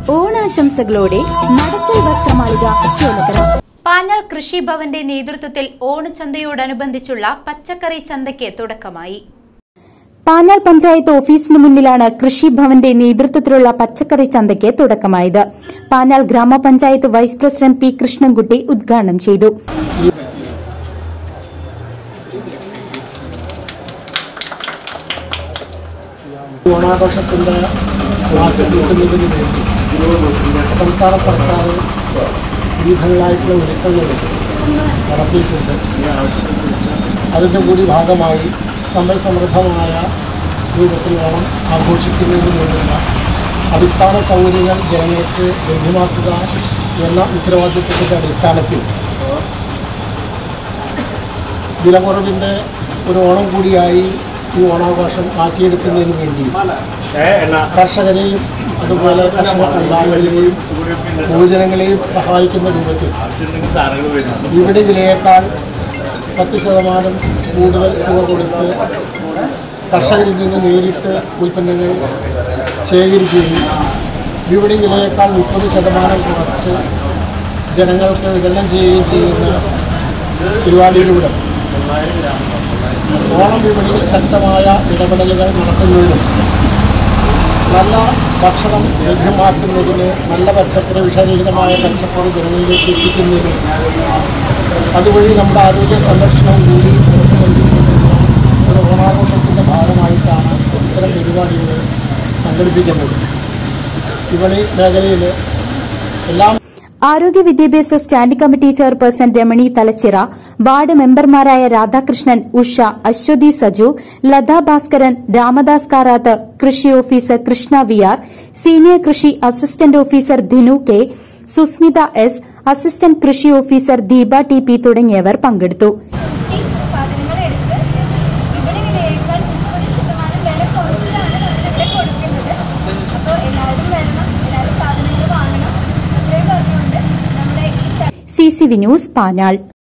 ഓണാശംസകളോടെ നടക്കൽ വസ്ത്രമാളിക ചോലക്കര പാഞ്ഞാൾ കൃഷിഭവന്റെ നേതൃത്വത്തിൽ ഓണച്ചന്തയോടനുബന്ധിച്ചുള്ള പച്ചക്കറി ചന്തയ്ക്ക് തുടക്കമായി പാഞ്ഞാൾ പഞ്ചായത്ത് ഓഫീസിന് മുന്നിലാണ് കൃഷിഭവന്റെ നേതൃത്വത്തിലുള്ള പച്ചക്കറി ചന്തയ്ക്ക് തുടക്കമായത് പാഞ്ഞാൾ ഗ്രാമപഞ്ചായത്ത് വൈസ് പ്രസിഡന്റ് പി കൃഷ്ണൻകുട്ടി ഉദ്ഘാടനം ചെയ്തു ഓണാഘോഷത്തിൻ്റെ മാറ്റം കിട്ടുന്നതിന് വേണ്ടി സംസ്ഥാന സർക്കാർ വിവിധങ്ങളായിട്ടുള്ള ഒരുക്കങ്ങൾ നടത്തിയിട്ടുണ്ട് അതിൻ്റെ കൂടി ഭാഗമായി സമ്പൽ സമൃദ്ധമായ രൂപത്തിൽ ഓണം ആഘോഷിക്കുന്നതിന് വേണ്ടിയുള്ള അടിസ്ഥാന സൗകര്യങ്ങൾ ജനങ്ങൾക്ക് ലഭ്യമാക്കുക എന്ന ഉത്തരവാദിത്വത്തിൻ്റെ അടിസ്ഥാനത്തിൽ വിലക്കുറവിൻ്റെ ഒരു ഓണം കൂടിയായി ഈ ഓണാഘോഷം മാറ്റിയെടുക്കുന്നതിന് വേണ്ടി കർഷകരെയും അതുപോലെ കർഷക തൊഴിലാളികളെയും പൊതുജനങ്ങളെയും സഹായിക്കുന്ന രൂപത്തിൽ വിപണി വിലയേക്കാൾ പത്ത് ശതമാനം കൂടുതൽ തുക കൊടുത്ത് കർഷകരിൽ നിന്ന് നേരിട്ട് ഉൽപ്പന്നങ്ങൾ ശേഖരിക്കുകയും വിപണി വിലയേക്കാൾ മുപ്പത് ശതമാനം കുറച്ച് ജനങ്ങൾക്ക് വിതരണം ചെയ്യുകയും ചെയ്യുന്ന പരിപാടിയിലൂടെ ഓണം വിപണിയിൽ ശക്തമായ ഇടപെടലുകൾ നടത്തുന്നതിനും നല്ല ഭക്ഷണം ലഭ്യമാക്കുന്നതിന് നല്ല പച്ചക്കറി വിഷരഹിതമായ പച്ചക്കറി ജനങ്ങളിലേക്ക് എത്തിക്കുന്നതിനും അതുവഴി നമ്മുടെ ആരോഗ്യ സംരക്ഷണം കൂടി ഉറപ്പുവരുത്തുന്നതിനുള്ള ഒരു ഓണാഘോഷത്തിൻ്റെ ഭാഗമായിട്ടാണ് ഇത്തരം പരിപാടികൾ സംഘടിപ്പിക്കുന്നത് വിപണി മേഖലയിൽ എല്ലാം ആരോഗ്യ വിദ്യാഭ്യാസ standing committee chairperson Ramani Thalachira ward മെമ്പർമാരായ രാധാകൃഷ്ണൻ ഉഷ അശ്വതി സജു ലതാ ഭാസ്കരൻ രാമദാസ് കാറാത്ത് കൃഷി officer Krishna V R senior കൃഷി assistant officer Dhinu K Susmitha S assistant കൃഷി ഓഫീസർ ദീപ ടി പി തുടങ്ങിയവർ പങ്കെടുത്തു ഈ സാധനങ്ങൾ എടുത്ത് വിപണി വിലയേക്കാൾ മുപ്പത് ശതമാനം വില കുറച്ചാണ് നമ്മളിവിടെ കൊടുക്കുന്നത് അപ്പോൾ എല്ലാവരും വരണം എല്ലാവരും സാധനങ്ങൾ വാങ്ങണം അത്രയും പറഞ്ഞുകൊണ്ട് നമ്മുടെ ഈ ച- C C V news Panjal